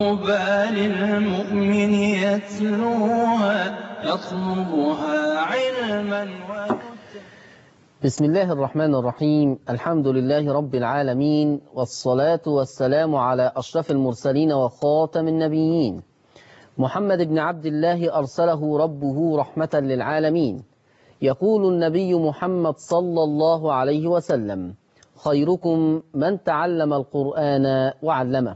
طوبى للمؤمن يتلوها يطلبها علما وهدى بسم الله الرحمن الرحيم الحمد لله رب العالمين والصلاة والسلام على أشرف المرسلين وخاتم النبيين محمد بن عبد الله أرسله ربه رحمة للعالمين يقول النبي محمد صلى الله عليه وسلم خيركم من تعلم القرآن وعلمه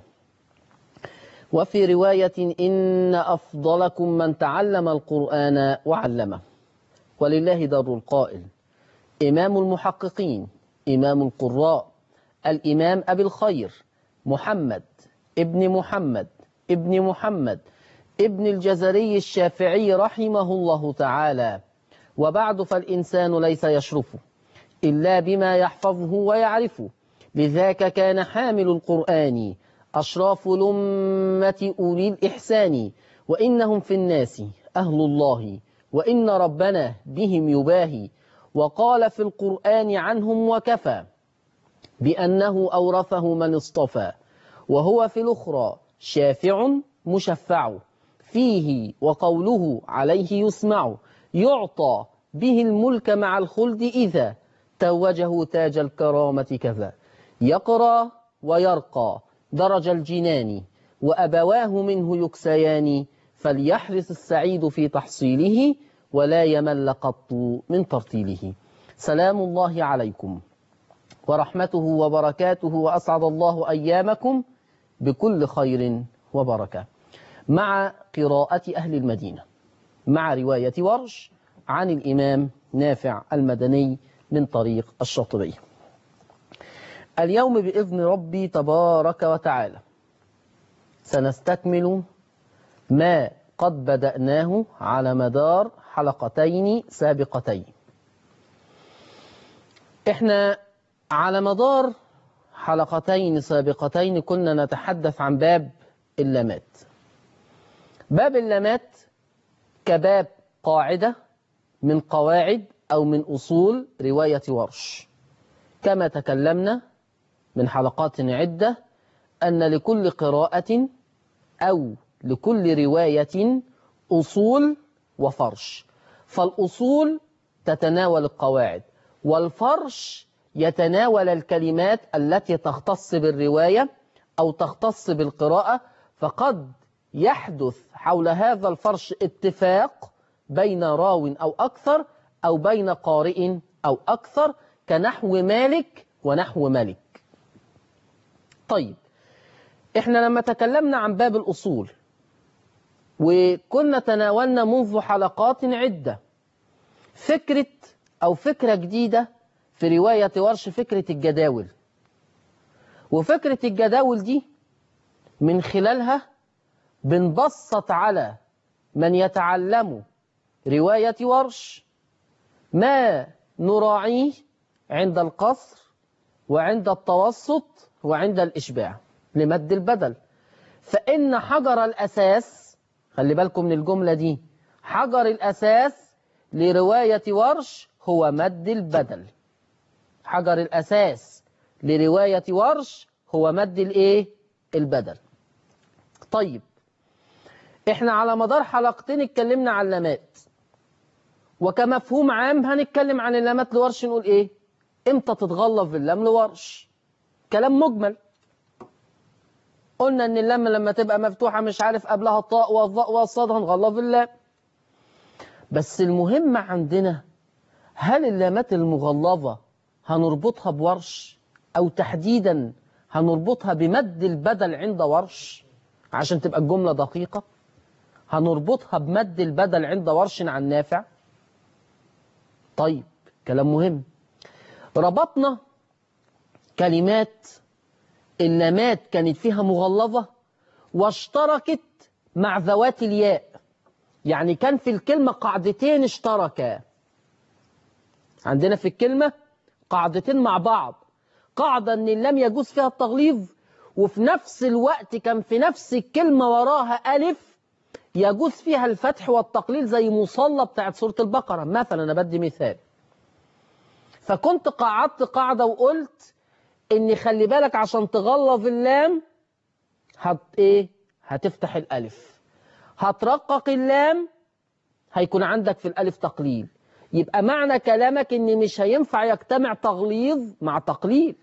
وفي رواية إن أفضلكم من تعلم القرآن وعلمه ولله در القائل إمام المحققين إمام القراء الإمام أبي الخير محمد ابن محمد ابن محمد ابن الجزري الشافعي رحمه الله تعالى وبعد فالإنسان ليس يشرفه إلا بما يحفظه ويعرفه لذاك كان حامل القرآن أشراف الأمة أولي الإحسان وإنهم في الناس أهل الله وإن ربنا بهم يباهي وقال في القرآن عنهم وكفى بأنه أورثه من اصطفى وهو في الأخرى شافع مشفع فيه وقوله عليه يسمع يعطى به الملك مع الخلد إذا توجه تاج الكرامة كذا يقرى ويرقى درج الجنان وأبواه منه يكسيان فليحرص السعيد في تحصيله ولا يمل قط من ترتيله سلام الله عليكم ورحمته وبركاته وأسعد الله أيامكم بكل خير وبركة مع قراءة أهل المدينة مع رواية ورش عن الإمام نافع المدني من طريق الشاطبي اليوم بإذن ربي تبارك وتعالى سنستكمل ما قد بدأناه على مدار حلقتين سابقتين احنا على مدار حلقتين سابقتين كنا نتحدث عن باب اللامات باب اللامات كباب قاعدة من قواعد أو من أصول رواية ورش كما تكلمنا من حلقات عدة أن لكل قراءة أو لكل رواية أصول وفرش فالأصول تتناول القواعد والفرش يتناول الكلمات التي تختص بالرواية أو تختص بالقراءة فقد يحدث حول هذا الفرش اتفاق بين راو أو أكثر أو بين قارئ أو أكثر كنحو مالك ونحو ملك طيب احنا لما تكلمنا عن باب الأصول وكنا تناولنا منذ حلقات عدة فكرة أو فكرة جديدة في رواية ورش فكرة الجداول وفكرة الجداول دي من خلالها بنبسط على من يتعلم رواية ورش ما نراعيه عند القصر وعند التوسط وعند الإشباع لمد البدل فإن حجر الأساس خلي بالكم من الجملة دي حجر الأساس لرواية ورش هو مد البدل حجر الأساس لرواية ورش هو مد الإيه؟ البدل طيب احنا على مدار حلقتين اتكلمنا عن اللامات وكمفهوم عام هنتكلم عن اللامات لورش نقول ايه امتى تتغلظ اللام لورش كلام مجمل قلنا ان اللام لما تبقى مفتوحة مش عارف قبلها الطاء والظاء والصاد هنغلظ اللام بس المهم عندنا هل اللامات المغلظة هنربطها بورش او تحديدا هنربطها بمد البدل عند ورش عشان تبقى الجملة دقيقة هنربطها بمد البدل عند ورش عن نافع طيب كلام مهم ربطنا كلمات اللامات كانت فيها مغلظة واشتركت مع ذوات الياء يعني كان في الكلمة قاعدتين اشتركا عندنا في الكلمة قاعدتين مع بعض قاعدة ان اللام يجوز فيها التغليظ وفي نفس الوقت كان في نفس الكلمة وراها ألف يجوز فيها الفتح والتقليل زي مصلى بتاعت سورة البقرة مثلا أنا بدي مثال فكنت قعدت قاعدة وقلت إن خلي بالك عشان تغلظ اللام هت إيه هتفتح الألف هترقق اللام هيكون عندك في الألف تقليل يبقى معنى كلامك ان مش هينفع يجتمع تغليظ مع تقليل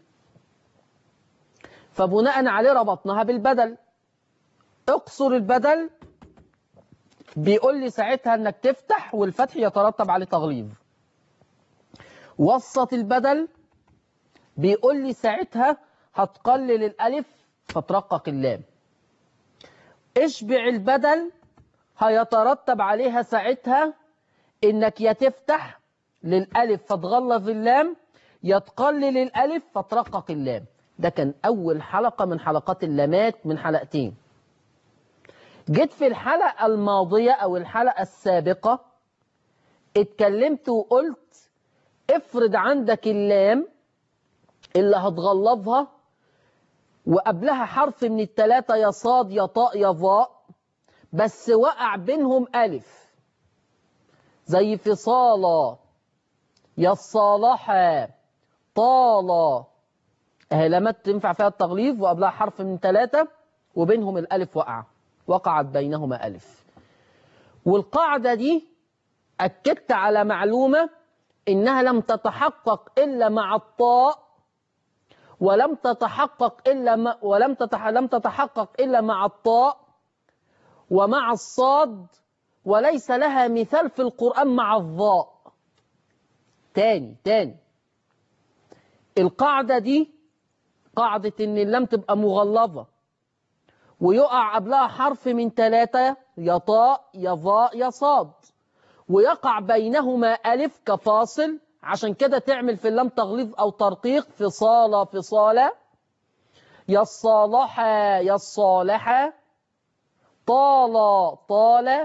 فبناء عليه ربطناها بالبدل اقصر البدل بيقول لي ساعتها انك تفتح والفتح يترتب عليه تغليظ وسط البدل بيقول لي ساعتها هتقلل الالف فترقق اللام اشبع البدل هيترتب عليها ساعتها انك يا تفتح للالف فتغلظ اللام يا تقلل الالف فترقق اللام ده كان اول حلقة من حلقات اللامات من حلقتين جيت في الحلقة الماضية او الحلقة السابقة اتكلمت وقلت افرض عندك اللام اللي هتغلظها وقبلها حرف من التلاتة يا صاد يا طاء يا ظاء بس وقع بينهم ألف زي في صالة يا الصالحة طالة اهي لمات تنفع فيها التغليظ وقبلها حرف من ثلاثة وبينهم الألف وقع وقعت بينهما ألف والقاعدة دي أكدت على معلومة إنها لم تتحقق إلا مع الطاء ولم تتحقق إلا ما ولم تتح... لم تتحقق إلا مع الطاء ومع الصاد وليس لها مثال في القرآن مع الظاء تاني تاني القاعدة دي قاعدة إن اللام تبقى مغلظة ويقع قبلها حرف من ثلاثة يا طاء يا ظاء يا صاد ويقع بينهما ألف كفاصل عشان كده تعمل في اللام تغليظ أو ترقيق فصالة فصالة يا الصالحة يا الصالحة طال طال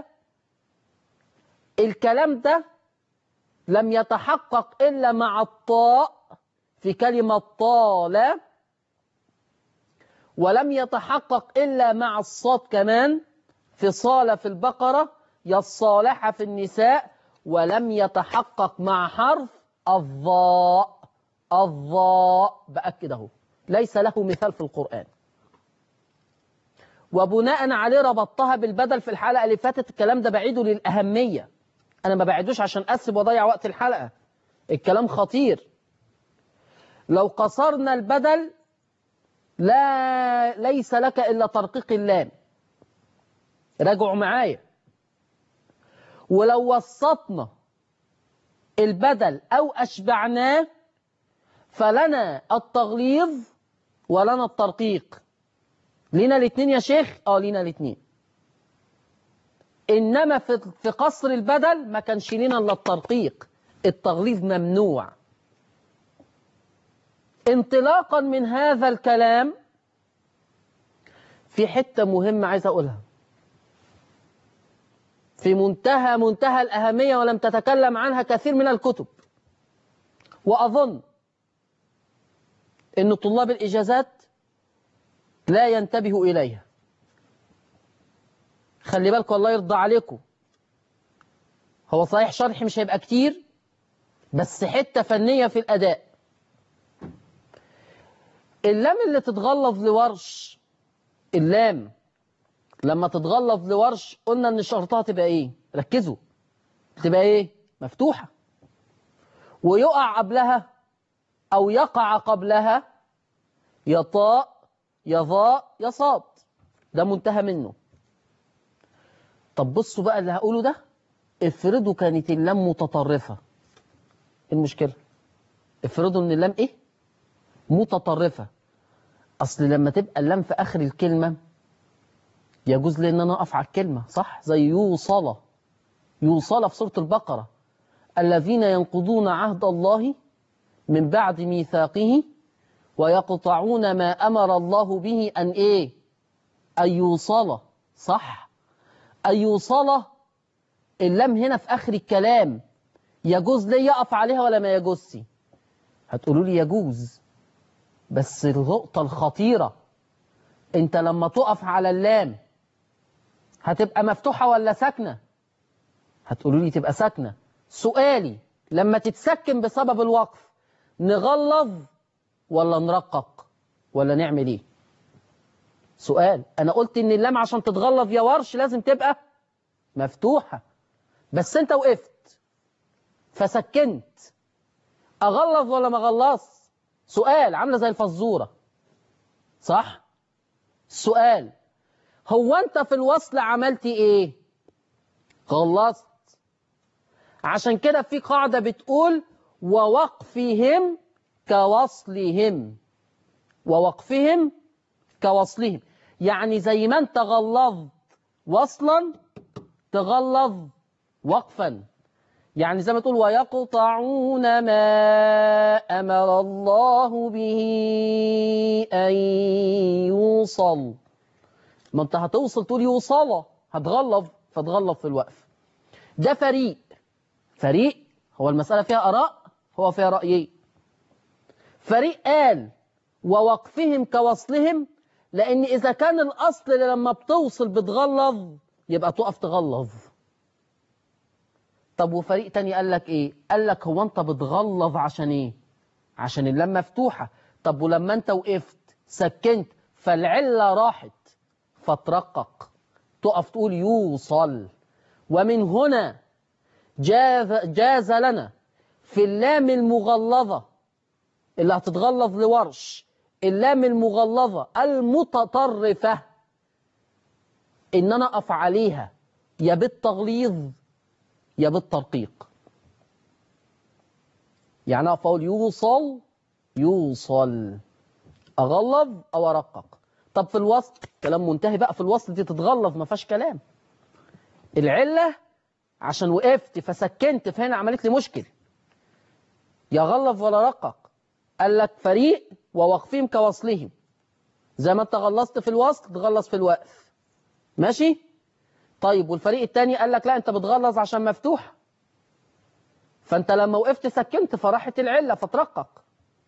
الكلام ده لم يتحقق إلا مع الطاء في كلمة طال ولم يتحقق إلا مع الصاد كمان في صالة في البقرة يا الصالحة في النساء ولم يتحقق مع حرف الضاء الضاء بأكد اهو ليس له مثال في القرآن وبناء عليه ربطتها بالبدل في الحلقة اللي فاتت الكلام ده بعيده للأهمية أنا ما بعيدوش عشان أسب وضيع وقت الحلقة الكلام خطير لو قصرنا البدل لا ليس لك إلا ترقيق اللام راجعوا معايا ولو وسطنا البدل أو أشبعناه فلنا التغليظ ولنا الترقيق لينا الاثنين يا شيخ اه لينا الاثنين انما في في قصر البدل ما كانش لينا الا الترقيق التغليظ ممنوع انطلاقا من هذا الكلام في حته مهمه عايز اقولها في منتهى منتهى الاهميه ولم تتكلم عنها كثير من الكتب واظن ان طلاب الاجازات لا ينتبه إليها خلي بالكم الله يرضى عليكم هو صحيح شرح مش هيبقى كتير بس حتة فنية في الأداء اللام اللي تتغلظ لورش اللام لما تتغلظ لورش قلنا ان شرطها تبقى ايه ركزوا تبقى ايه مفتوحة ويقع قبلها او يقع قبلها يا طاء يا ظاء يا صاد ده منتهى منه طب بصوا بقى اللي هقوله ده افرضوا كانت اللام متطرفة المشكلة افرضوا ان اللام ايه متطرفة اصل لما تبقى اللام في اخر الكلمة يجوز لي ان انا اقف على الكلمة صح زي يوصل يوصل في سورة البقرة الذين ينقضون عهد الله من بعد ميثاقه ويقطعون ما أمر الله به أن إيه أن يوصل صح أن يوصل اللام هنا في آخر الكلام يجوز لي يقف عليها ولا ما يجوزش هتقولوا لي يجوز بس النقطة الخطيرة انت لما تقف على اللام هتبقى مفتوحة ولا ساكنة هتقولوا لي تبقى ساكنة سؤالي لما تتسكن بسبب الوقف نغلظ ولا نرقق ولا نعمل ايه سؤال انا قلت ان اللام عشان تتغلظ يا ورش لازم تبقى مفتوحة بس انت وقفت فسكنت اغلظ ولا ما اغلظ سؤال عامله زي الفزوره صح سؤال هو انت في الوصل عملتي ايه غلظت عشان كده في قاعده بتقول ووقفهم كوصلهم ووقفهم كوصلهم يعني زي ما انت غلظت وصلا تغلظ وقفا يعني زي ما تقول ويقطعون ما أمر الله به أن يوصل ما انت هتوصل تقول يوصل هتغلظ فتغلظ في الوقف ده فريق فريق هو المسألة فيها أراء هو فيها رأيين فريق قال ووقفهم كوصلهم لأن إذا كان الأصل اللي لما بتوصل بتغلظ يبقى تقف تغلظ طب وفريق تاني قال لك ايه قال لك هو انت بتغلظ عشان ايه عشان اللام مفتوحة طب ولما انت وقفت سكنت فالعلة راحت فترقق تقف تقول يوصل ومن هنا جاز, جاز لنا في اللام المغلظة اللي هتتغلظ لورش اللام المغلظة المتطرفة ان انا اقف عليها يا بالتغليظ يا بالترقيق يعني اقف اقول يوصل يوصل اغلظ او ارقق طب في الوصل كلام منتهي بقى في الوصل دي تتغلظ ما فيهاش كلام العله عشان وقفت فسكنت فهنا عملت لي مشكل يا غلظ ولا رقق قال لك فريق ووقفهم كوصلهم زي ما انت غلظت في الوصل تغلظ في الوقف ماشي طيب والفريق التاني قال لك لا انت بتغلظ عشان مفتوح فانت لما وقفت سكنت فراحت العله فترقق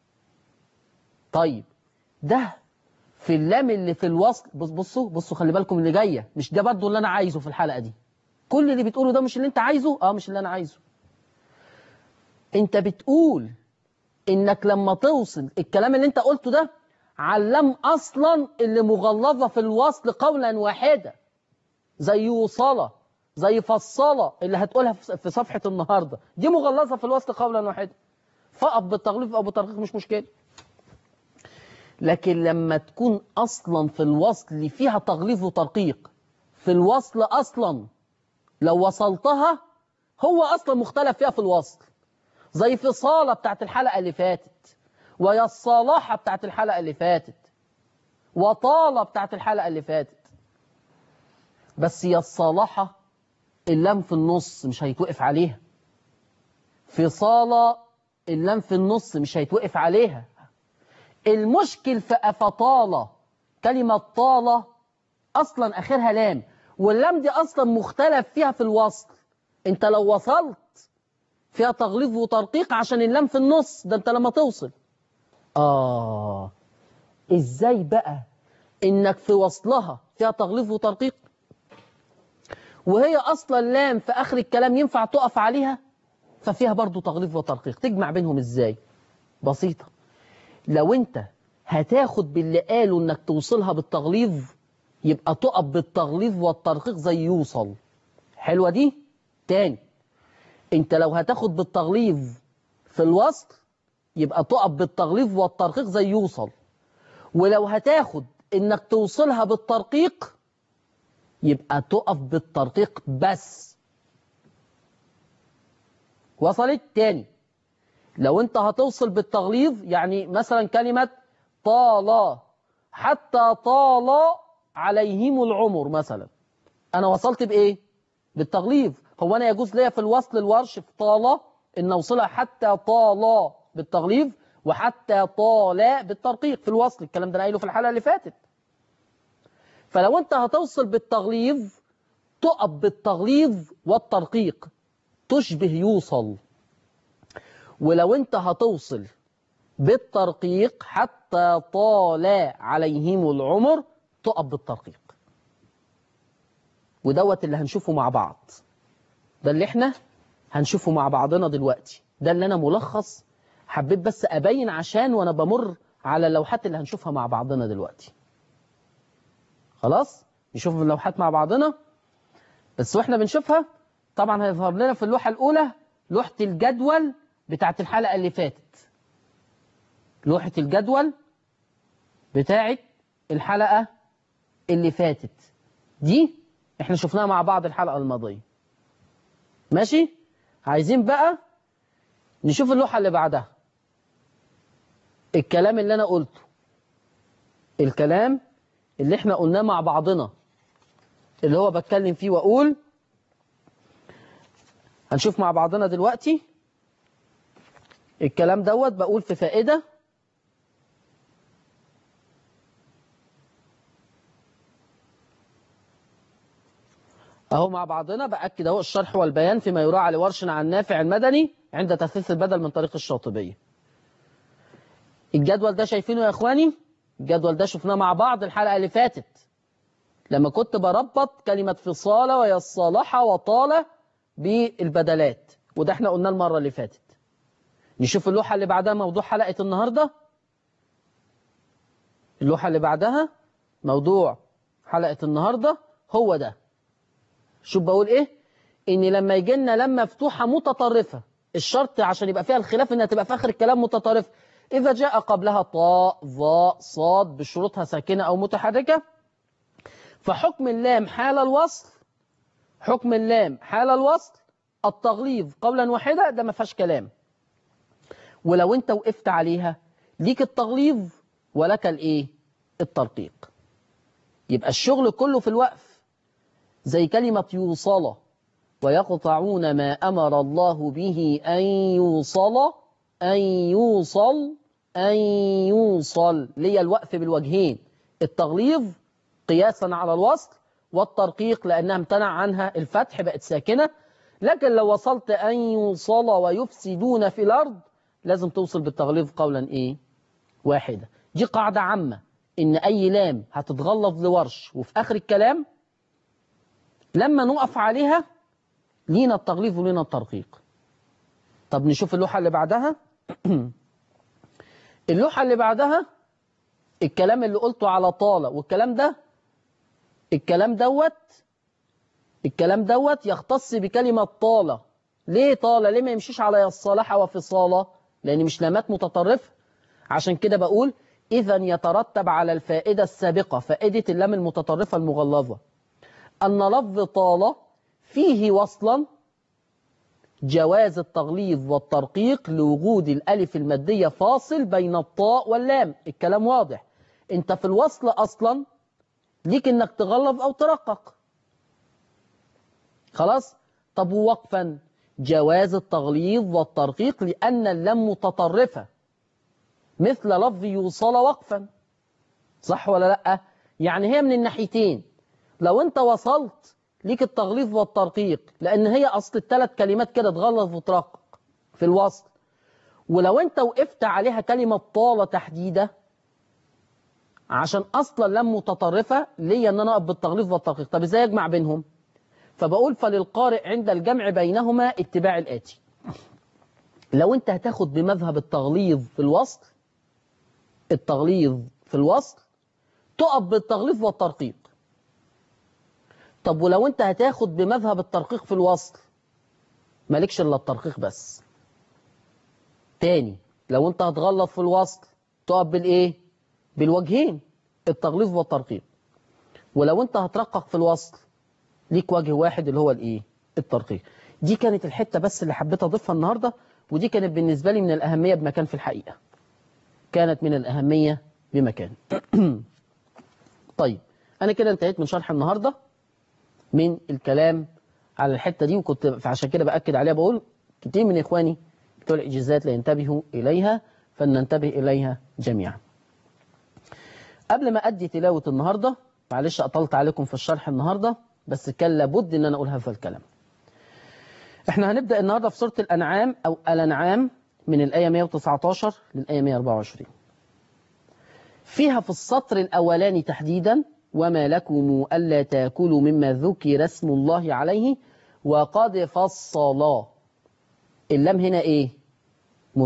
طيب ده في اللام اللي في الوصل بص بصوا بصوا خلي بالكم اللي جايه مش ده برضه اللي انا عايزه في الحلقه دي كل اللي بتقوله ده مش اللي انت عايزه اه مش اللي انا عايزه انت بتقول انك لما توصل الكلام اللي انت قلته ده علم اصلا اللي مغلظه في الوصل قولا واحدا زي يوصله زي فصله اللي هتقولها في صفحه النهارده دي مغلظه في الوصل قولا واحدا فقط بالتغليف او بالترقيق مش مشكله لكن لما تكون اصلا في الوصل فيها تغليظ وترقيق في الوصل اصلا لو وصلتها هو اصلا مختلف فيها في الوصل زي في صالة بتاعت الحلقة اللي فاتت ويا الصلاحة بتاعت الحلقة اللي فاتت وطالة بتاعت الحلقة اللي فاتت بس يا الصلاحة اللام في النص مش هيتوقف عليها في صالة اللام في النص مش هيتوقف عليها المشكل في أفطالة كلمة طالة أصلا آخرها لام واللام دي أصلا مختلف فيها في الوصل انت لو وصلت فيها تغليظ وترقيق عشان اللام في النص ده انت لما توصل آه ازاي بقى انك في وصلها فيها تغليظ وترقيق وهي اصلا لام في اخر الكلام ينفع تقف عليها ففيها برضو تغليظ وترقيق تجمع بينهم ازاي بسيطة لو انت هتاخد باللي قالوا انك توصلها بالتغليظ يبقى تقف بالتغليظ والترقيق زي يوصل حلوة دي تاني انت لو هتاخد بالتغليظ في الوصل يبقى تقف بالتغليظ والترقيق زي يوصل ولو هتاخد انك توصلها بالترقيق يبقى تقف بالترقيق بس وصلت تاني لو انت هتوصل بالتغليظ يعني مثلا كلمة طال حتى طال عليهم العمر مثلا انا وصلت بايه بالتغليظ هو انا يجوز ليا في الوصل الورش في طال ان اوصلها حتى طال بالتغليظ وحتى طال بالترقيق في الوصل الكلام ده انا قايله في الحلقه اللي فاتت فلو انت هتوصل بالتغليظ تقف بالتغليظ والترقيق تشبه يوصل ولو انت هتوصل بالترقيق حتى طال عليهم العمر تقف بالترقيق ودوت اللي هنشوفه مع بعض ده اللي احنا هنشوفه مع بعضنا دلوقتي ده اللي انا ملخص حبيت بس ابين عشان وانا بمر على اللوحات اللي هنشوفها مع بعضنا دلوقتي خلاص نشوف اللوحات مع بعضنا بس واحنا بنشوفها طبعا هيظهر لنا في اللوحة الأولى لوحة الجدول بتاعت الحلقة اللي فاتت لوحة الجدول بتاعت الحلقة اللي فاتت دي احنا شفناها مع بعض الحلقة الماضية ماشي عايزين بقى نشوف اللوحة اللي بعدها الكلام اللي انا قلته الكلام اللي احنا قلناه مع بعضنا اللي هو بتكلم فيه واقول هنشوف مع بعضنا دلوقتي الكلام دوت بقول في فائدة اهو مع بعضنا باكد اهو الشرح والبيان فيما يراعى لورش عن نافع المدني عند تثليث البدل من طريق الشاطبيه الجدول ده شايفينه يا اخواني الجدول ده شفناه مع بعض الحلقه اللي فاتت لما كنت بربط كلمه فصاله ويصالحه وطاله بالبدلات وده احنا قلناه المره اللي فاتت نشوف اللوحه اللي بعدها موضوع حلقه النهارده اللوحه اللي بعدها موضوع حلقه النهارده هو ده شوف بقول ايه ان لما يجي لنا لما مفتوحه متطرفه الشرط عشان يبقى فيها الخلاف انها تبقى في اخر الكلام متطرفه اذا جاء قبلها طاء ظاء صاد بشروطها ساكنه او متحركه فحكم اللام حال الوصل حكم اللام حال الوصل التغليظ قولا واحدا ده ما فيهاش كلام ولو انت وقفت عليها ليك التغليظ ولك الايه الترقيق يبقى الشغل كله في الوقف زي كلمة يوصل ويقطعون ما أمر الله به أن يوصل أن يوصل أن يوصل لي الوقف بالوجهين التغليظ قياسا على الوصل والترقيق لأنها امتنع عنها الفتح بقت ساكنة لكن لو وصلت أن يوصل ويفسدون في الأرض لازم توصل بالتغليظ قولا إيه واحدة دي قاعدة عامة إن أي لام هتتغلظ لورش وفي آخر الكلام لما نقف عليها لينا التغليظ ولينا الترقيق طب نشوف اللوحة اللي بعدها اللوحة اللي بعدها الكلام اللي قلته على طالة والكلام ده الكلام دوت الكلام دوت يختص بكلمة طالة ليه طالة ليه ما يمشيش على الصلاحة وفصالة لأن مش لامات متطرفة عشان كده بقول إذا يترتب على الفائدة السابقة فائدة اللام المتطرفة المغلظة أن لفظ طال فيه وصلا جواز التغليظ والترقيق لوجود الألف المادية فاصل بين الطاء واللام الكلام واضح انت في الوصل أصلا ليك انك تغلظ أو ترقق خلاص طب وقفا جواز التغليظ والترقيق لأن اللام متطرفة مثل لفظ يوصل وقفا صح ولا لأ يعني هي من الناحيتين لو انت وصلت ليك التغليظ والترقيق لان هي اصل الثلاث كلمات كده تغلظ وترقق في الوصل ولو انت وقفت عليها كلمة طالة تحديدا عشان اصلا لم متطرفة ليا ان انا اقف بالتغليظ والترقيق طب ازاي اجمع بينهم فبقول فللقارئ عند الجمع بينهما اتباع الاتي لو انت هتاخد بمذهب التغليظ في الوصل التغليظ في الوصل تقف بالتغليظ والترقيق طب ولو انت هتاخد بمذهب الترقيق في الوصل مالكش الا الترقيق بس تاني لو انت هتغلط في الوصل تقف بالايه بالوجهين التغليظ والترقيق ولو انت هترقق في الوصل ليك وجه واحد اللي هو الايه الترقيق دي كانت الحتة بس اللي حبيت اضيفها النهاردة ودي كانت بالنسبة لي من الأهمية بمكان في الحقيقة كانت من الأهمية بمكان طيب أنا كده انتهيت من شرح النهاردة من الكلام على الحتة دي وكنت عشان كده بأكد عليها بقول كتير من إخواني بتوع الإجازات لا ينتبهوا إليها فلننتبه إليها جميعا قبل ما أدي تلاوة النهاردة معلش أطلت عليكم في الشرح النهاردة بس كان لابد إن أنا أقول هذا الكلام احنا هنبدأ النهاردة في سورة الأنعام أو الأنعام من الآية 119 للآية 124 فيها في السطر الأولاني تحديدا وما لكم ألا تاكلوا مما ذكر اسم الله عليه وقد فصل اللام هنا إيه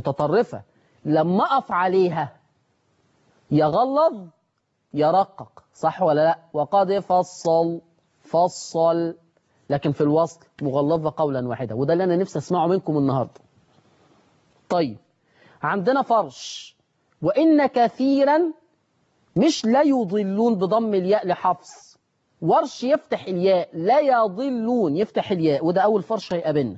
متطرفة لما أقف عليها يغلظ يرقق صح ولا لا وقد فصل فصل لكن في الوصل مغلظة قولا واحدا وده اللي أنا نفسي أسمعه منكم النهاردة طيب عندنا فرش وإن كثيرا مش لا يضلون بضم الياء لحفص ورش يفتح الياء لا يضلون يفتح الياء وده أول فرش هيقابلنا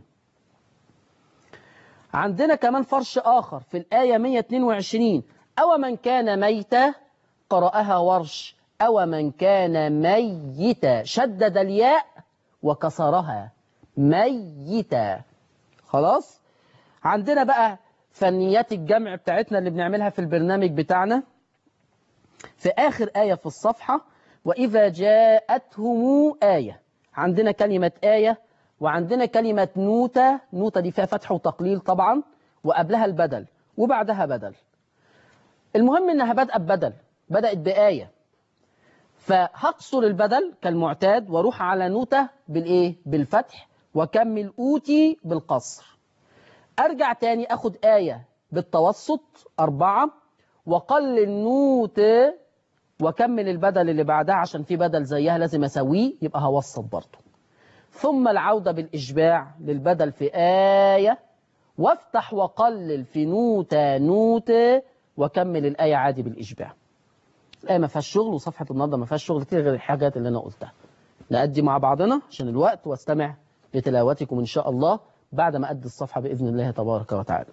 عندنا كمان فرش آخر في الآية 122 أو من كان ميتا قرأها ورش أو من كان ميتا شدد الياء وكسرها ميتا خلاص عندنا بقى فنيات الجمع بتاعتنا اللي بنعملها في البرنامج بتاعنا في آخر آية في الصفحة وإذا جاءتهم آية عندنا كلمة آية وعندنا كلمة نوتة نوتة دي فيها فتح وتقليل طبعا وقبلها البدل وبعدها بدل المهم إنها بدأت بدل بدأت بآية فهقصر البدل كالمعتاد واروح على نوتة بالإيه؟ بالفتح وكمل أوتي بالقصر أرجع تاني أخد آية بالتوسط أربعة وقلل نوت وكمل البدل اللي بعدها عشان في بدل زيها لازم أسويه يبقى هوسط برضه ثم العودة بالإشباع للبدل في آية وافتح وقلل في نوتة نوتة وكمل الآية عادي بالإشباع الآية ما فيهاش شغل وصفحة النهارده ما فيهاش شغل كتير غير الحاجات اللي أنا قلتها نأدي مع بعضنا عشان الوقت واستمع لتلاوتكم إن شاء الله بعد ما أدي الصفحة بإذن الله تبارك وتعالى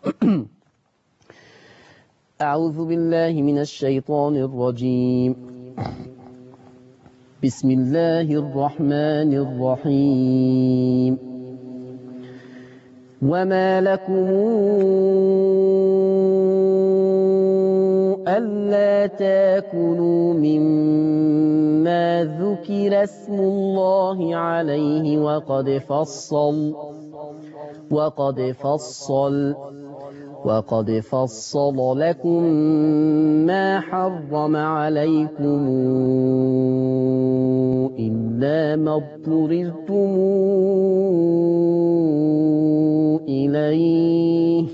أعوذ بالله من الشيطان الرجيم بسم الله الرحمن الرحيم وما لكم ألا تاكلوا مما ذكر اسم الله عليه وقد فصل وقد فصل وقد فصل لكم ما حرم عليكم إلا ما اضطررتم إليه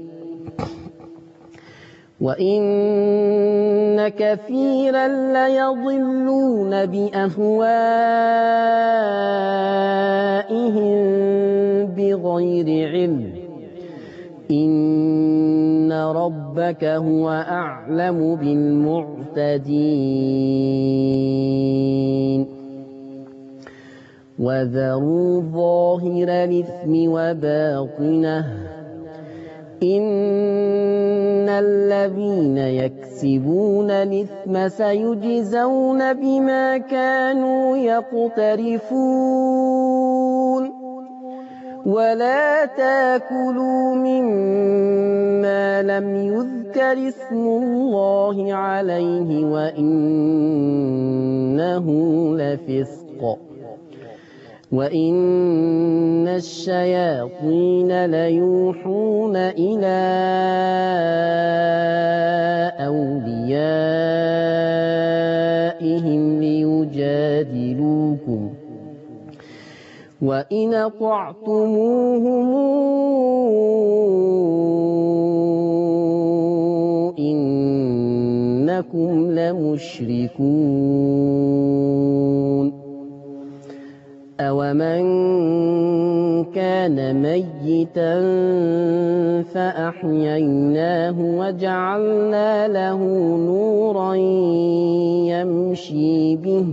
وإن كثيرا ليضلون بأهوائهم بغير علم إن ربك هو أعلم بالمعتدين وذروا ظاهر الإثم وباطنه إن الذين يكسبون الإثم سيجزون بما كانوا يقترفون ولا تاكلوا مما لم يذكر اسم الله عليه وإنه لفسق وإن الشياطين ليوحون إلى أوليائهم ليجادلوكم وإن أطعتموهم إنكم لمشركون أومن كان ميتا فأحييناه وجعلنا له نورا يمشي به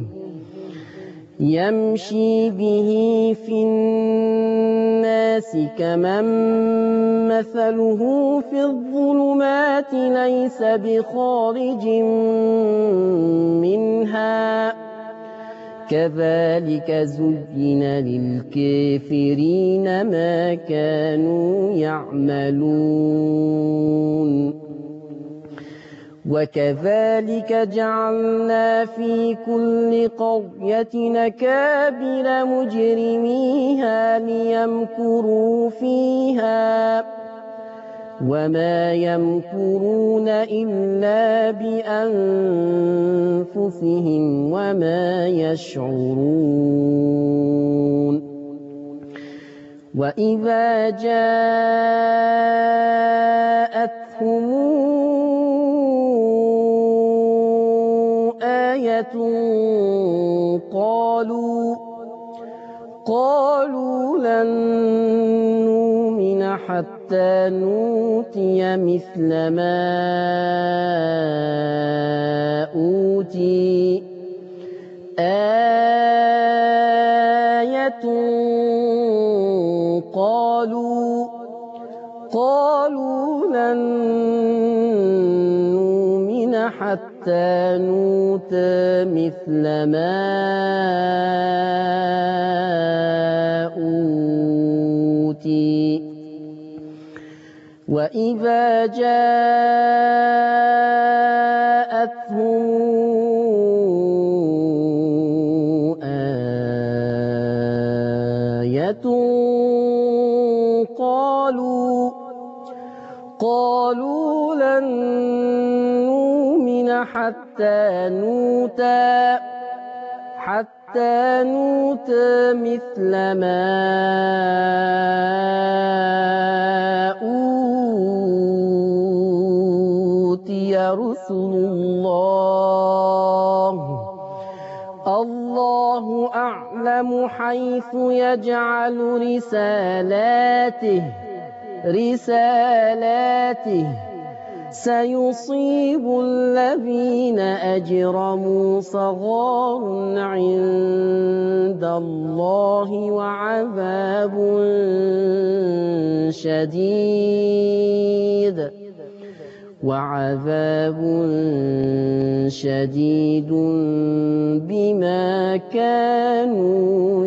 يمشي به في الناس كمن مثله في الظلمات ليس بخارج منها كذلك زين للكافرين ما كانوا يعملون وكذلك جعلنا في كل قرية نكابر مجرميها ليمكروا فيها وما يمكرون إلا بأنفسهم وما يشعرون وإذا جاءتهم آية قالوا لن نؤمن حتى نوتي مثل ما أوتي آية قالوا قالوا لن نؤمن حتى نوتى مثل ما أوتي وإذا جاءتهم آية قالوا قالوا لن نؤمن حتى نوتى حتى نوتى مثل ما أوتي رسل الله الله أعلم حيث يجعل رسالاته رسالاته سيصيب الذين أجرموا صغار عند الله وعذاب شديد وعذاب شديد بما كانوا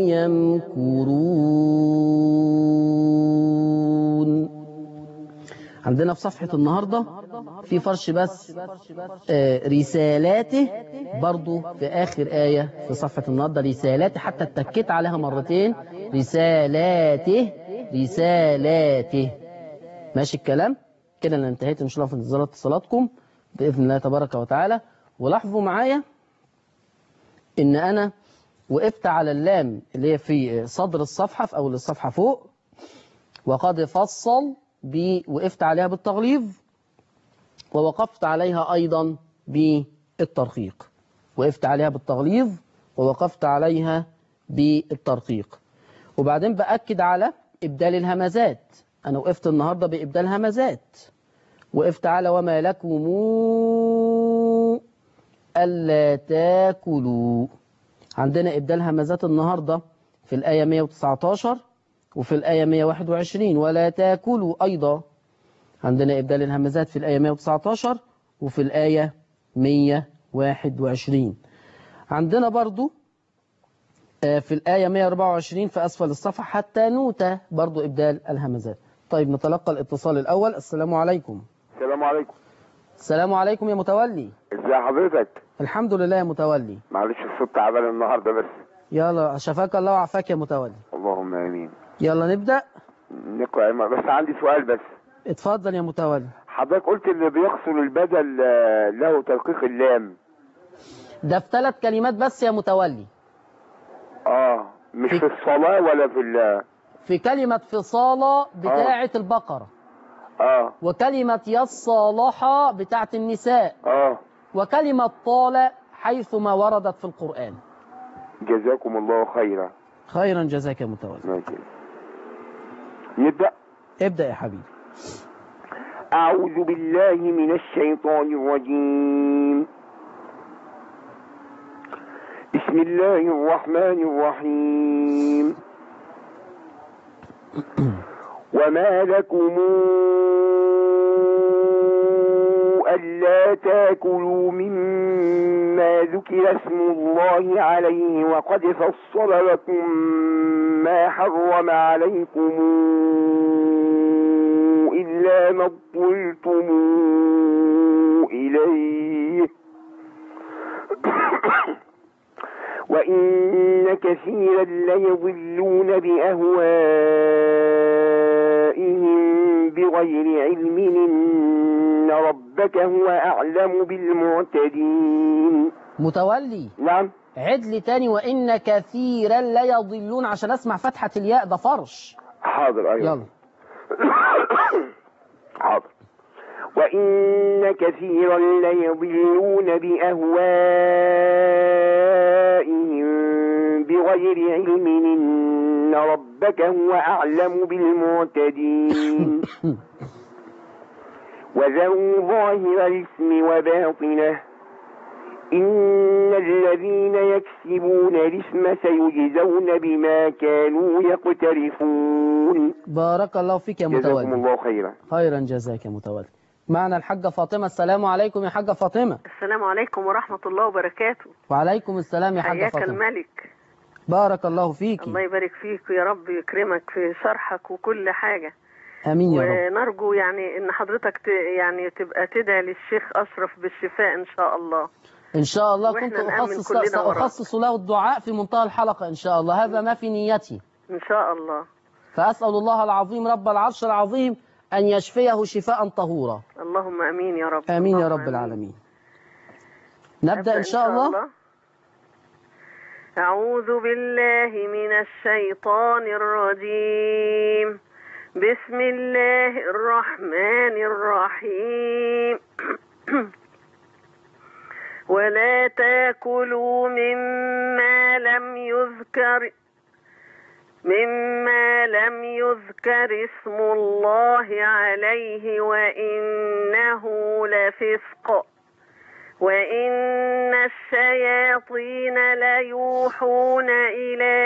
يمكرون عندنا في صفحة النهاردة في فرش بس آه، رسالاته برضو في آخر آية في صفحة النهاردة رسالاته حتى اتكيت عليها مرتين رسالاته رسالاته ماشي الكلام كده انا انتهيت ان شاء الله في انتظار اتصالاتكم باذن الله تبارك وتعالى ولاحظوا معايا ان انا وقفت على اللام اللي هي في صدر الصفحه في اول الصفحه فوق وقد فصل ب وقفت عليها بالتغليظ ووقفت عليها ايضا بالترقيق وقفت عليها بالتغليظ ووقفت عليها بالترقيق وبعدين باكد على ابدال الهمزات انا وقفت النهارده بابدال همزات وقفت على وما لكم الا تاكلوا عندنا ابدال همزات النهارده في الايه 119 وفي الايه 121 ولا تاكلوا ايضا عندنا ابدال الهمزات في الايه 119 وفي الايه 121 عندنا برضو آه، في الآية 124 في أسفل الصفحة حتى نوتة برضو إبدال الهمزات طيب نتلقى الاتصال الأول السلام عليكم السلام عليكم السلام عليكم يا متولي ازي حضرتك الحمد لله يا متولي معلش الصوت تعبان النهارده بس يلا شفاك الله وعافاك يا متولي اللهم امين يلا نبدأ نقرا إما- بس عندي سؤال بس اتفضل يا متولي حضرتك قلت اللي بيغسل البدل آه، له تدقيق اللام ده في ثلاث كلمات بس يا متولي اه مش في- في الصلاه ولا في ال في كلمة فصالة بتاعة البقرة اه وكلمة يصالحة بتاعة النساء اه وكلمة طال حيثما وردت في القرآن جزاكم الله خيرا خيرا جزاك يا متولي ماشي نبدا ابدأ يا حبيبي أعوذ بالله من الشيطان الرجيم بسم الله الرحمن الرحيم وما لكم ألا تاكلوا مما ذكر اسم الله عليه وقد فصل لكم ما حرم عليكم إلا ما اضطررتم إليه وإن كثيرا ليضلون بأهوائهم بغير علم إن ربك هو أعلم بالمعتدين متولي نعم عد لي تاني وإن كثيرا لا يضلون عشان أسمع فتحة الياء ده فرش حاضر أيوة يلا حاضر وإن كثيرا ليضلون بأهوائهم بغير علم إن إن ربك هو أعلم بالمعتدين وذروا ظاهر الاسم وباطنه إن الذين يكسبون الاسم سيجزون بما كانوا يقترفون بارك الله فيك يا جزاكم متولي الله خيرا خيرا جزاك يا متولي معنا الحاجة فاطمة السلام عليكم يا حاجة فاطمة السلام عليكم ورحمة الله وبركاته وعليكم السلام يا حاجة حياك فاطمة الملك بارك الله فيك الله يبارك فيك ويا رب يكرمك في شرحك وكل حاجة امين يا رب ونرجو يعني ان حضرتك ت... يعني تبقى تدعي للشيخ اشرف بالشفاء ان شاء الله ان شاء الله وإحنا كنت نأمن اخصص كلنا وراه. ساخصص له الدعاء في منتهى الحلقة ان شاء الله هذا ما في نيتي ان شاء الله فاسال الله العظيم رب العرش العظيم ان يشفيه شفاء طهورا اللهم امين يا رب امين يا اللهم رب العالمين نبدا أبدأ ان شاء الله أعوذ بالله من الشيطان الرجيم بسم الله الرحمن الرحيم ولا تاكلوا مما لم يذكر مما لم يذكر اسم الله عليه وإنه لفسق وإن الشياطين ليوحون إلى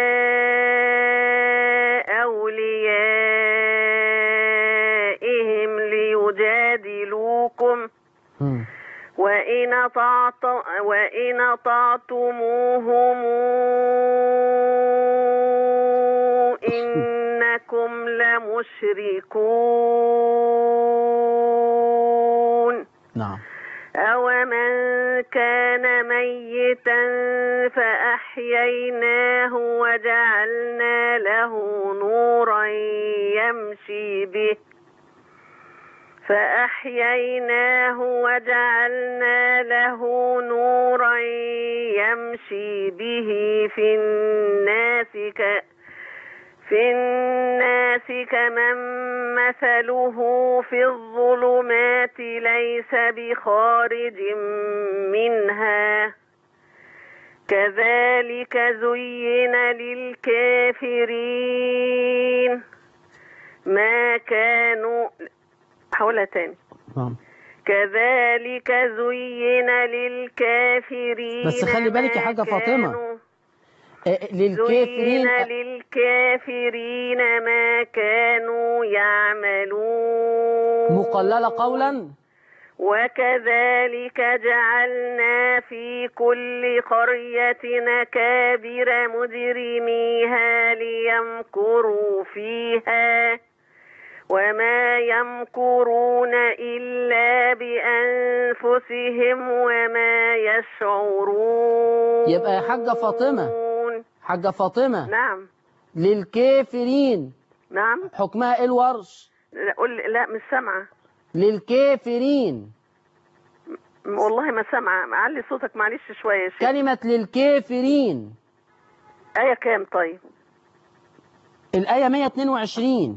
أوليائهم ليجادلوكم مم. وإن أطعت وإن أطعتموهم إنكم لمشركون نعم أومن كان ميتا فأحييناه وجعلنا له نورا يمشي به فأحييناه وجعلنا له نورا يمشي به في الناس ك في الناس كمن مثله في الظلمات ليس بخارج منها كذلك زين للكافرين ما كانوا حولها تاني نعم كذلك زين للكافرين بس خلي بالك يا ما حاجة فاطمة. كانوا- إيه، زين للكافرين للكافرين ما كانوا يعملون مقللة قولا وكذلك جعلنا في كل قرية نكابر مجرميها ليمكروا فيها وما يمكرون إلا بأنفسهم وما يشعرون يبقى يا حاجة فاطمة. حاجة فاطمة نعم للكافرين نعم حكمها ايه الورش لا, قول لا مش سامعة للكافرين والله ما سامعة معلي صوتك معلش شوية يا شيخ كلمة للكافرين آية كام طيب الآية 122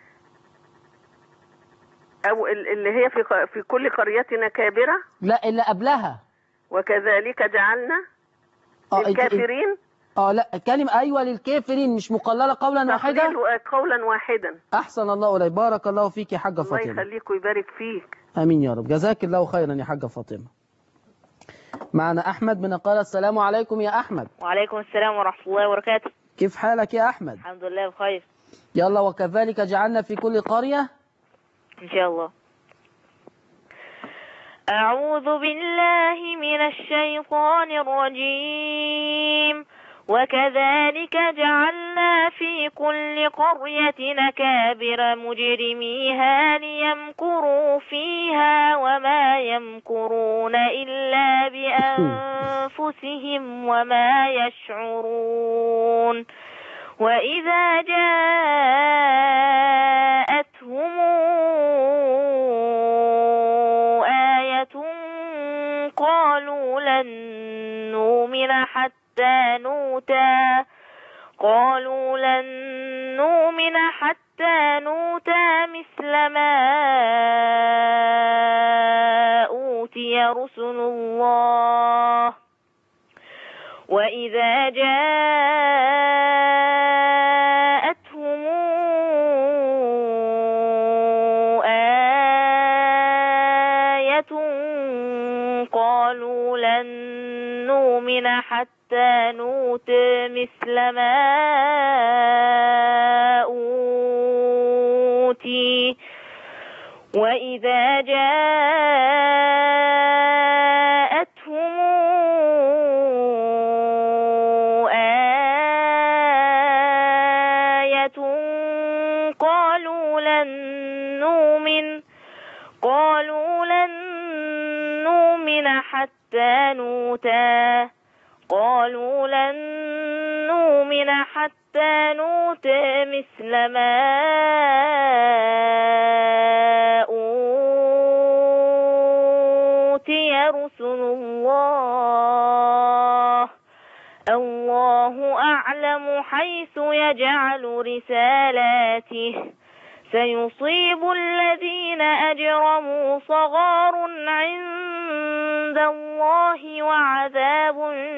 أو ال- اللي هي في ق- في كل قرية كابرة لا اللي قبلها وكذلك جعلنا اه للكافرين اه لا كلمة ايوه للكافرين مش مقللة قولا واحدا تقليل قولا واحدا احسن الله اليك بارك الله فيك يا حاجة الله فاطمة يخليك ويبارك فيك امين يا رب جزاك الله خيرا يا حاجة فاطمة معنا احمد من قال السلام عليكم يا احمد وعليكم السلام ورحمة الله وبركاته كيف حالك يا احمد الحمد لله بخير يلا وكذلك جعلنا في كل قرية إن شاء الله أعوذ بالله من الشيطان الرجيم وكذلك جعلنا في كل قرية نكابر مجرميها ليمكروا فيها وما يمكرون إلا بأنفسهم وما يشعرون وإذا جاءتهم آية قالوا لن نؤمن حتى نؤتى قالوا لن نؤمن حتى نؤتى مثل ما أوتي رسل الله وإذا نؤمن حتى نؤتى مثل ما أوتي وإذا جاءتهم آية قالوا لن نؤمن قالوا لن نؤمن حتى نؤتى قالوا لن نؤمن حتى نؤتى مثل ما أوتي رسل الله الله أعلم حيث يجعل رسالاته سيصيب الذين أجرموا صغار عند الله وعذاب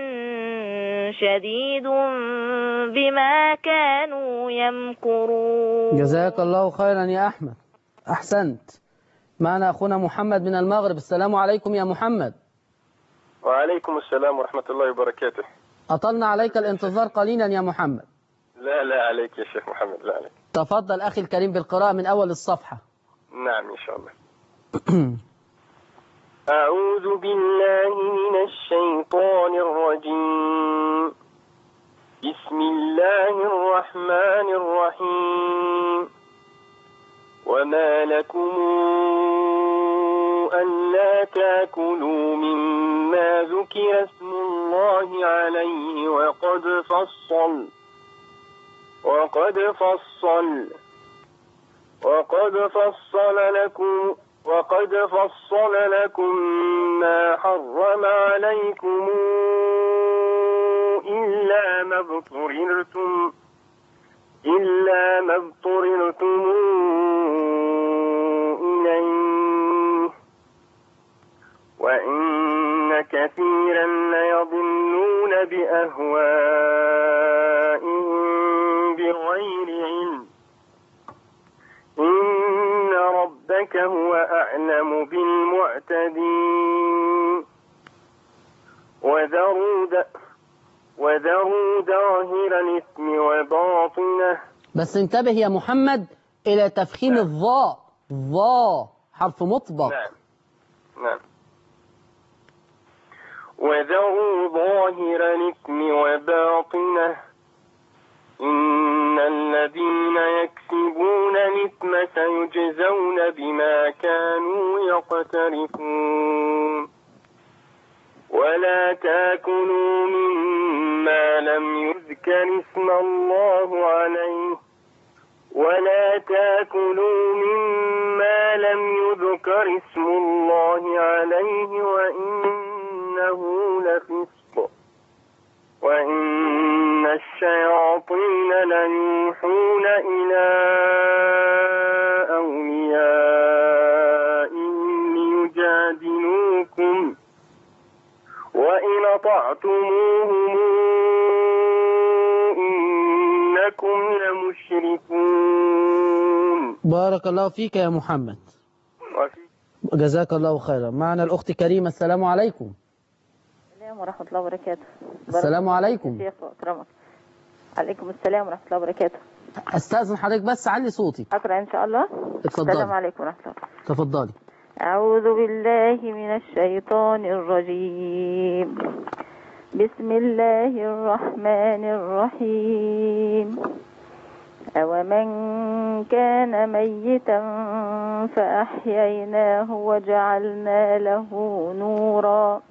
شديد بما كانوا يمكرون جزاك الله خيرا يا أحمد أحسنت معنا أخونا محمد من المغرب السلام عليكم يا محمد وعليكم السلام ورحمة الله وبركاته أطلنا عليك الانتظار قليلا يا محمد لا لا عليك يا شيخ محمد لا عليك تفضل أخي الكريم بالقراءة من أول الصفحة نعم إن شاء الله أعوذ بالله من الشيطان الرجيم بسم الله الرحمن الرحيم وما لكم ألا تاكلوا مما ذكر اسم الله عليه وقد فصل وقد فصل وقد فصل لكم وقد فصل لكم ما حرم عليكم إلا ما اضطررتم إلا ما اضطررتم إليه وإن كثيرا ليضلون بأهوائهم بغير علم إن ربك هو أعلم بالمعتدين وذروا د- وذروا ظاهر الإثم وباطنه بس انتبه يا محمد إلى تفخيم الضاء ضاء حرف مطبق نعم نعم وذروا ظاهر الإثم وباطنه إن الذين يكسبون الإثم سيجزون بما كانوا يقترفون ولا تاكلوا مما لم يذكر اسم الله عليه ولا تاكلوا مما لم يذكر اسم الله عليه وإنه لفسق وإن الشياطين ليوحون إلى أوليائهم ليجادلوكم وإن أطعتموهم إنكم لمشركون بارك الله فيك يا محمد وفي جزاك الله خيرا معنا الأخت كريمة السلام عليكم السلام ورحمة الله وبركاته السلام عليكم شيخ وأكرمك عليكم السلام ورحمة الله وبركاته أستأذن حضرتك بس علي صوتي أقرأ إن شاء الله اتفضلي. السلام عليكم ورحمة الله تفضلي أعوذ بالله من الشيطان الرجيم بسم الله الرحمن الرحيم أومن كان ميتا فأحييناه وجعلنا له نورا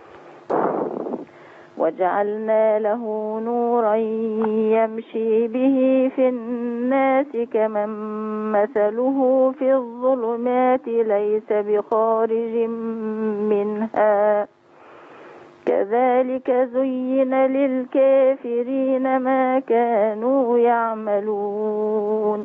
وجعلنا له نورا يمشي به في الناس كمن مثله في الظلمات ليس بخارج منها كذلك زين للكافرين ما كانوا يعملون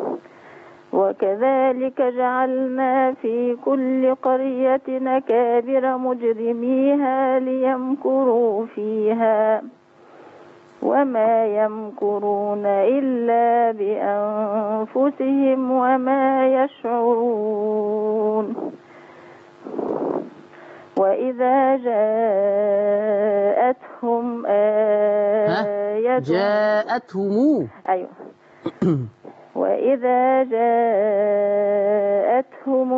وكذلك جعلنا في كل قرية أكابر مجرميها ليمكروا فيها وما يمكرون إلا بأنفسهم وما يشعرون وإذا جاءتهم آية جاءتهم أيوة وإذا جاءتهم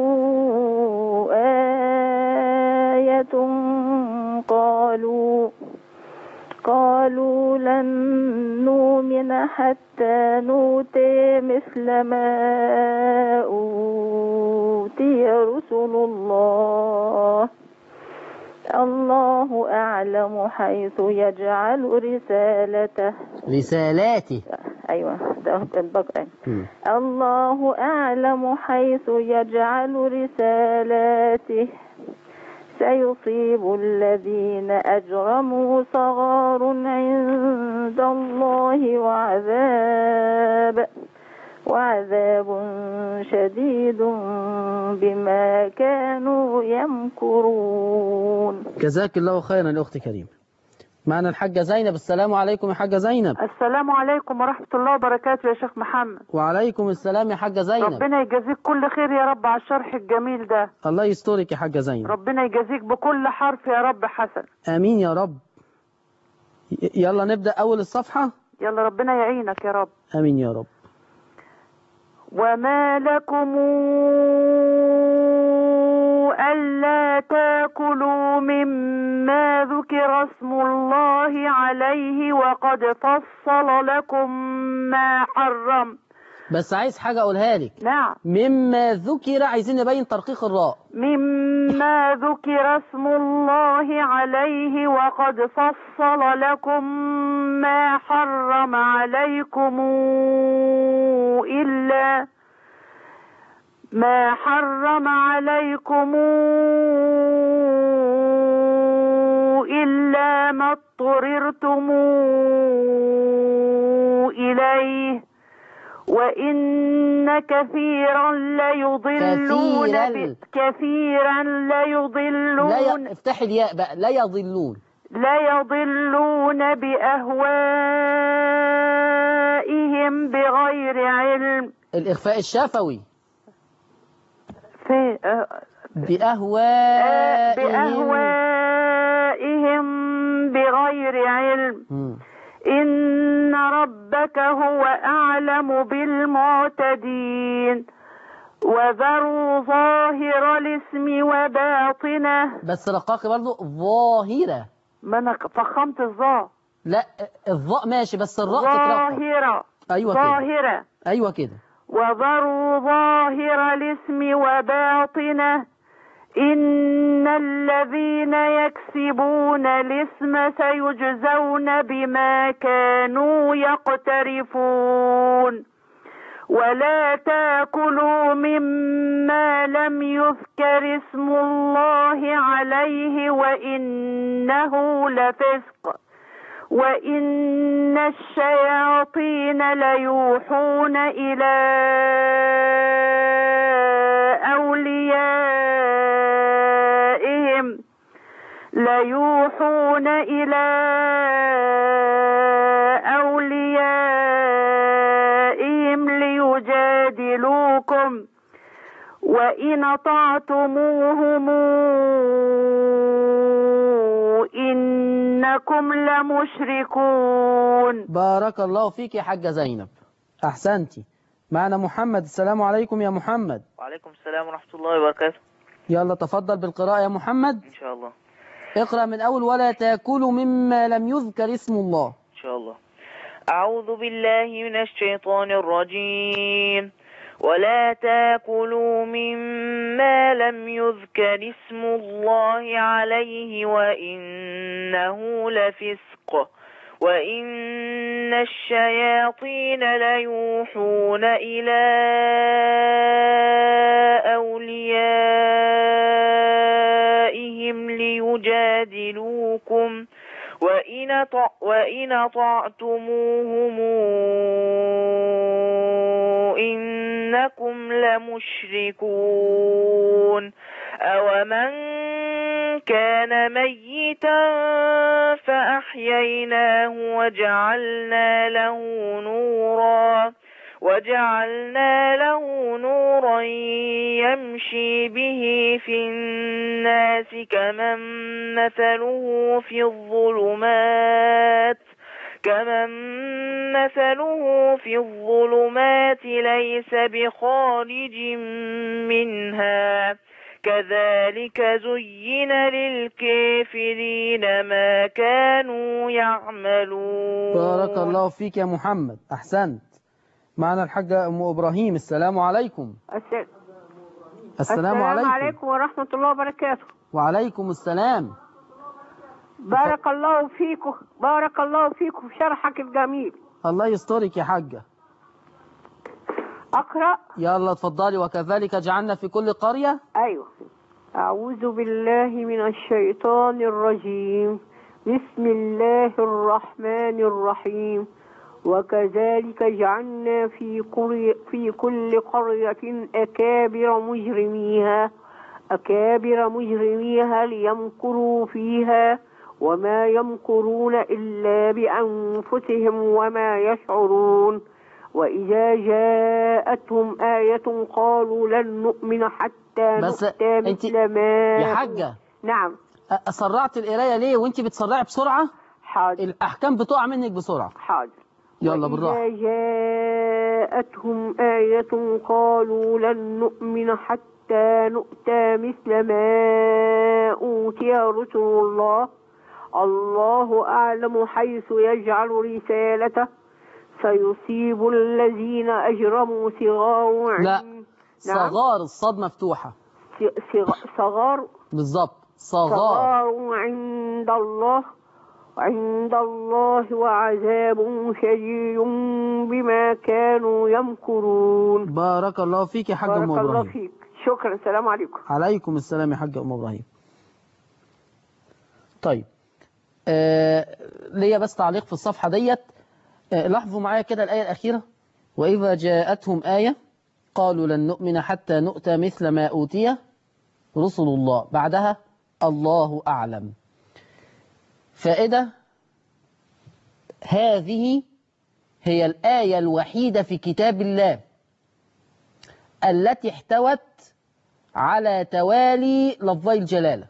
آية قالوا قالوا لن نؤمن حتى نؤتي مثل ما أوتي رسل الله الله أعلم حيث يجعل رسالته رسالاته أيوة ده البقرة مم. الله أعلم حيث يجعل رسالاته سيصيب الذين أجرموا صغار عند الله وعذاب وعذاب شديد بما كانوا يمكرون جزاك الله خيرا يا أختي كريم معنا الحاجة زينب السلام عليكم يا حاجة زينب السلام عليكم ورحمة الله وبركاته يا شيخ محمد وعليكم السلام يا حاجة زينب ربنا يجازيك كل خير يا رب على الشرح الجميل ده الله يسترك يا حاجة زينب ربنا يجازيك بكل حرف يا رب حسن آمين يا رب ي- يلا نبدأ أول الصفحة يلا ربنا يعينك يا رب آمين يا رب وما لكم ألا تاكلوا مما ذكر اسم الله عليه وقد فصل لكم ما حرم بس عايز حاجة أقولها لك نعم مما ذكر عايزين نبين ترقيق الراء مما ذكر اسم الله عليه وقد فصل لكم ما حرم عليكم إلا ما حرم عليكم إلا ما اضطررتم إليه وإن كثيرا ليضلون كثيراً. ب... كثيرا لا ليضلون ي... افتح الياء بقى لا يضلون ليضلون بأهوائهم بغير علم الإخفاء الشفوي في آه، بأهوائهم بأهوائهم بغير علم مم. إن ربك هو أعلم بالمعتدين وذروا ظاهر الاسم وباطنه بس رقاقي برضو ظاهرة ما أنا فخمت الظا لا الظاء ماشي بس الراء تترقق ظاهرة أيوة كده ظاهرة أيوة كده وذروا ظاهر الاسم وباطنه إن الذين يكسبون الاسم سيجزون بما كانوا يقترفون ولا تاكلوا مما لم يذكر اسم الله عليه وإنه لفسق وإن الشياطين ليوحون إلى أوليائهم ليوحون إلى أوليائهم ليجادلوكم وإن أطعتموهم إنكم لمشركون بارك الله فيك يا حاجة زينب أحسنتي معنا محمد السلام عليكم يا محمد وعليكم السلام ورحمة الله وبركاته يلا تفضل بالقراءة يا محمد إن شاء الله اقرأ من أول ولا تاكلوا مما لم يذكر اسم الله إن شاء الله أعوذ بالله من الشيطان الرجيم ولا تاكلوا مما لم يذكر اسم الله عليه وإنه لفسق وإن الشياطين ليوحون إلى أوليائهم ليجادلوكم وإن طع وإن أطعتموهم إنكم لمشركون أومن كان ميتا فأحييناه وجعلنا له نورا وجعلنا له نورا يمشي به في الناس كمن مثله في الظلمات كمن مثله في الظلمات ليس بخارج منها كذلك زين للكافرين ما كانوا يعملون بارك الله فيك يا محمد أحسنت معنا الحاجة أم إبراهيم السلام عليكم الس- السلام, عليكم. عليكم ورحمة الله وبركاته وعليكم السلام بارك الله فيكم بارك الله فيكم في شرحك الجميل الله يسترك يا حاجة أقرأ يلا اتفضلي وكذلك جعلنا في كل قرية أيوة أعوذ بالله من الشيطان الرجيم بسم الله الرحمن الرحيم وكذلك جعلنا في, قرية في كل قرية أكابر مجرميها أكابر مجرميها ليمكروا فيها وما يمكرون إلا بأنفسهم وما يشعرون وإذا جاءتهم آية قالوا لن نؤمن حتى بس نؤتى انت مثل ما يا حاجة نعم أ- سرعت القراية ليه وانت بتسرعي بسرعة حاضر الأحكام بتقع منك بسرعة حاضر يلا بالراحة وإذا جاءتهم آية قالوا لن نؤمن حتى نؤتى مثل ما أوتي رسل الله الله أعلم حيث يجعل رسالته سيصيب الذين أجرموا صغار لا عند- صغار الصاد مفتوحة صغ- صغار بالظبط صغار صغار عند الله عند الله وعذاب شديد بما كانوا يمكرون بارك الله فيك يا حاجة بارك أم الله إبراهيم فيك شكرا السلام عليكم عليكم السلام يا حاجة أم إبراهيم طيب آه ليا بس تعليق في الصفحة ديت آه لاحظوا معايا كده الآية الأخيرة وإذا جاءتهم آية قالوا لن نؤمن حتى نؤتى مثل ما أوتي رسل الله بعدها الله أعلم فائدة هذه هي الآية الوحيدة في كتاب الله التي احتوت على توالي لفظي الجلالة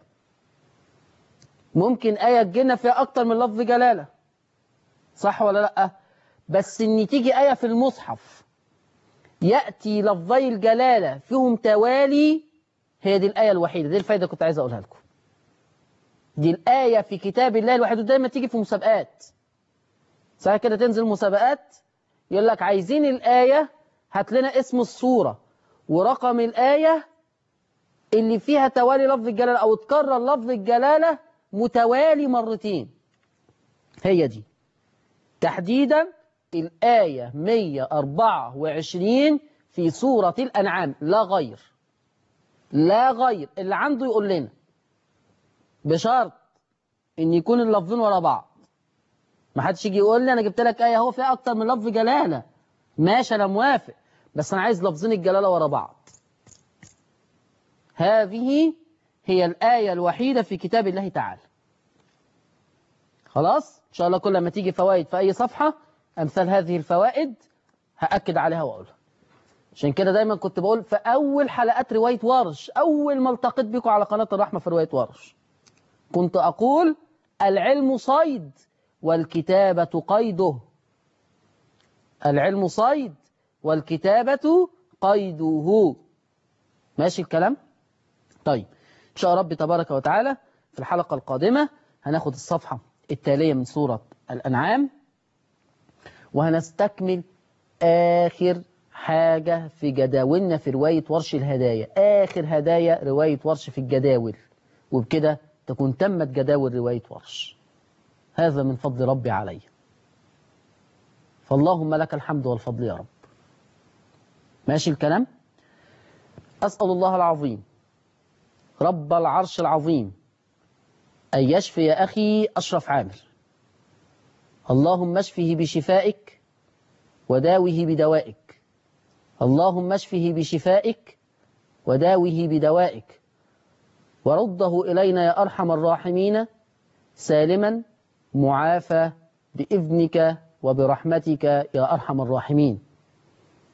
ممكن آية تجينا فيها أكتر من لفظ جلالة صح ولا لأ بس إن تيجي آية في المصحف يأتي لفظي الجلالة فيهم توالي هي دي الآية الوحيدة دي الفايدة كنت عايز أقولها لكم دي الآية في كتاب الله الوحيد ودايما تيجي في مسابقات ساعة كده تنزل مسابقات يقول لك عايزين الآية هات لنا اسم الصورة ورقم الآية اللي فيها توالي لفظ الجلالة أو تكرر لفظ الجلالة متوالي مرتين هي دي تحديدا الآية 124 في سورة الأنعام لا غير لا غير اللي عنده يقول لنا بشرط ان يكون اللفظين ورا بعض ما حدش يجي يقول لي انا جبت لك ايه هو فيها اكتر من لفظ جلاله ماشي انا موافق بس انا عايز لفظين الجلاله ورا بعض هذه هي الايه الوحيده في كتاب الله تعالى خلاص ان شاء الله كل ما تيجي فوائد في اي صفحه امثال هذه الفوائد هاكد عليها واقولها عشان كده دايما كنت بقول في اول حلقات روايه ورش اول ما التقيت بكم على قناه الرحمه في روايه ورش كنت أقول العلم صيد والكتابة قيده العلم صيد والكتابة قيده ماشي الكلام؟ طيب إن شاء ربي تبارك وتعالى في الحلقة القادمة هناخد الصفحة التالية من سورة الأنعام وهنستكمل آخر حاجة في جداولنا في رواية ورش الهدايا آخر هدايا رواية ورش في الجداول وبكده تكون تمت جداول رواية ورش هذا من فضل ربي علي فاللهم لك الحمد والفضل يا رب ماشي الكلام أسأل الله العظيم رب العرش العظيم أن يشفي يا أخي أشرف عامر اللهم اشفه بشفائك وداوه بدوائك اللهم اشفه بشفائك وداوه بدوائك ورده إلينا يا أرحم الراحمين سالما معافى بإذنك وبرحمتك يا أرحم الراحمين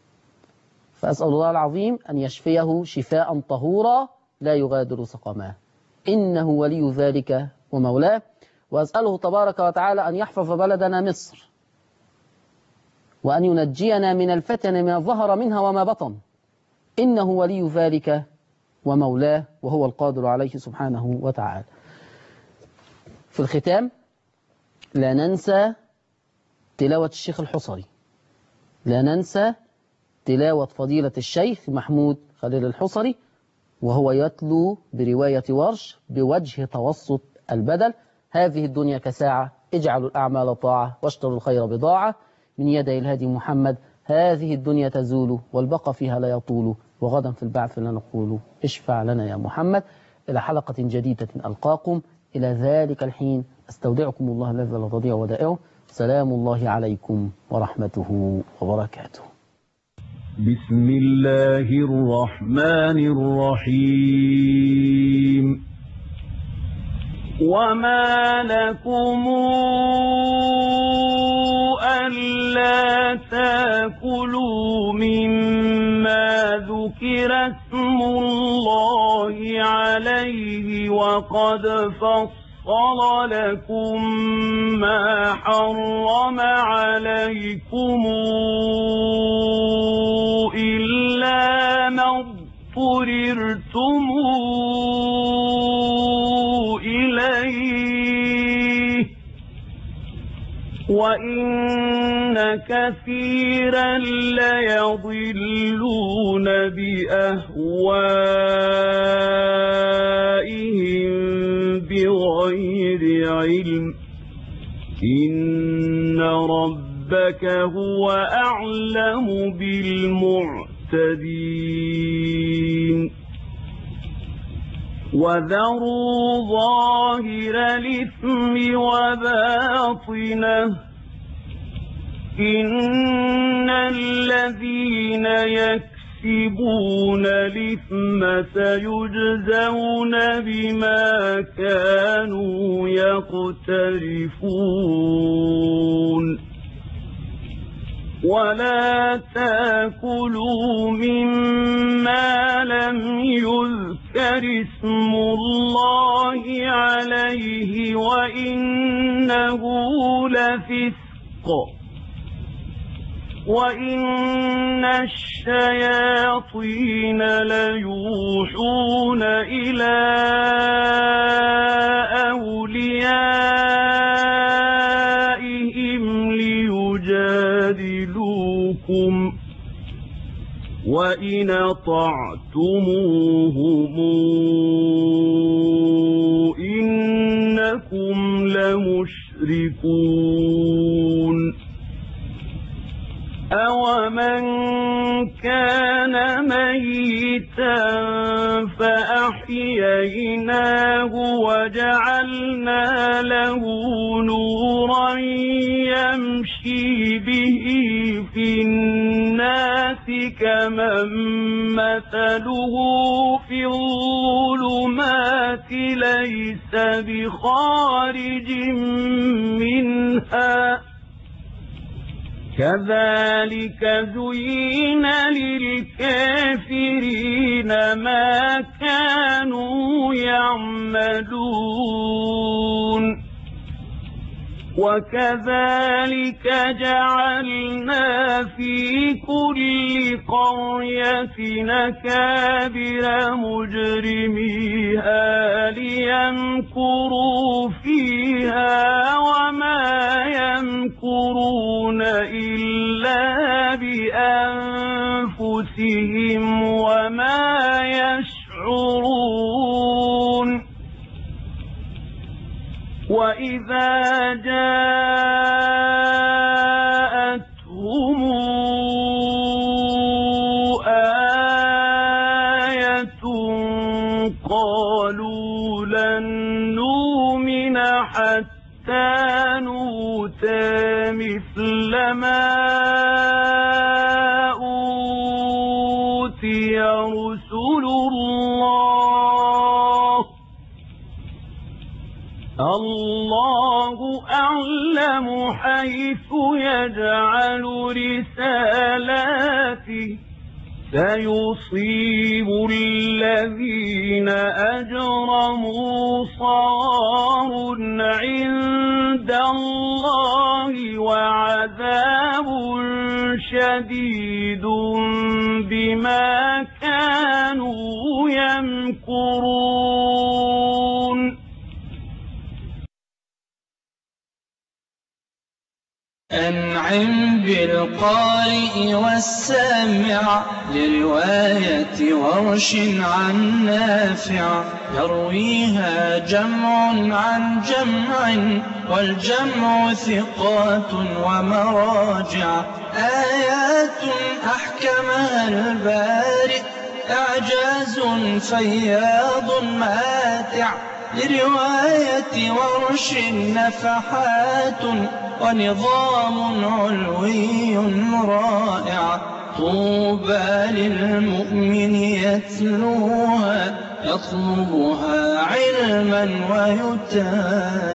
فأسأل الله العظيم أن يشفيه شفاء طهورا لا يغادر سقما إنه ولي ذلك ومولاه وأسأله تبارك وتعالى أن يحفظ بلدنا مصر وأن ينجينا من الفتن ما ظهر منها وما بطن إنه ولي ذلك ومولاه وهو القادر عليه سبحانه وتعالى في الختام لا ننسى تلاوة الشيخ الحصري لا ننسى تلاوة فضيلة الشيخ محمود خليل الحصري وهو يتلو برواية ورش بوجه توسط البدل هذه الدنيا كساعة اجعلوا الأعمال طاعة واشتروا الخير بضاعة من يدي الهادي محمد هذه الدنيا تزول والبقى فيها لا يطول وغدا في البعث لا نقول اشفع لنا يا محمد إلى حلقة جديدة ألقاكم إلى ذلك الحين استودعكم الله الذي لا تضيع ودائعه سلام الله عليكم ورحمته وبركاته بسم الله الرحمن الرحيم وما لكم ألا تاكلوا مما ذكر اسم الله عليه وقد فصل لكم ما حرم عليكم إلا ما اضطررتم إليه وإن كثيرا ليضلون بأهوائهم بغير علم إن ربك هو أعلم بالمعتدين وذروا ظاهر الإثم وباطنه إن الذين يكسبون الإثم سيجزون بما كانوا يقترفون ولا تاكلوا مما لم يذكر اسم الله عليه وإنه لفسق وإن الشياطين ليوحون إلى أوليائهم ليجادلوكم وإن أطعتموهم إنكم لمشركون أومن كان ميتا فأحييناه وجعلنا له نورا يمشي به في الناس كمن مثله في الظلمات ليس بخارج منها كذلك زين للكافرين ما كانوا يعملون وكذلك جعلنا في كل قرية نكابر مجرميها ليمكروا فيها وما يمكرون إلا بأنفسهم وما يشعرون وإذا جاءتهم آية قالوا لن نؤمن حتى نؤتى مثل ما أوتي رسل الله الله أعلم حيث يجعل رسالاته سيصيب الذين أجرموا صغار عند الله وعذاب شديد بما كانوا يمكرون أنعم بالقارئ والسامع لرواية ورش عن نافع يرويها جمع عن جمع والجمع ثقات ومراجع آيات أحكمها البارئ إعجاز فياض ماتع لرواية ورش نفحات ونظام علوي رائع طوبى للمؤمن يتلوها يطلبها علما ويتابع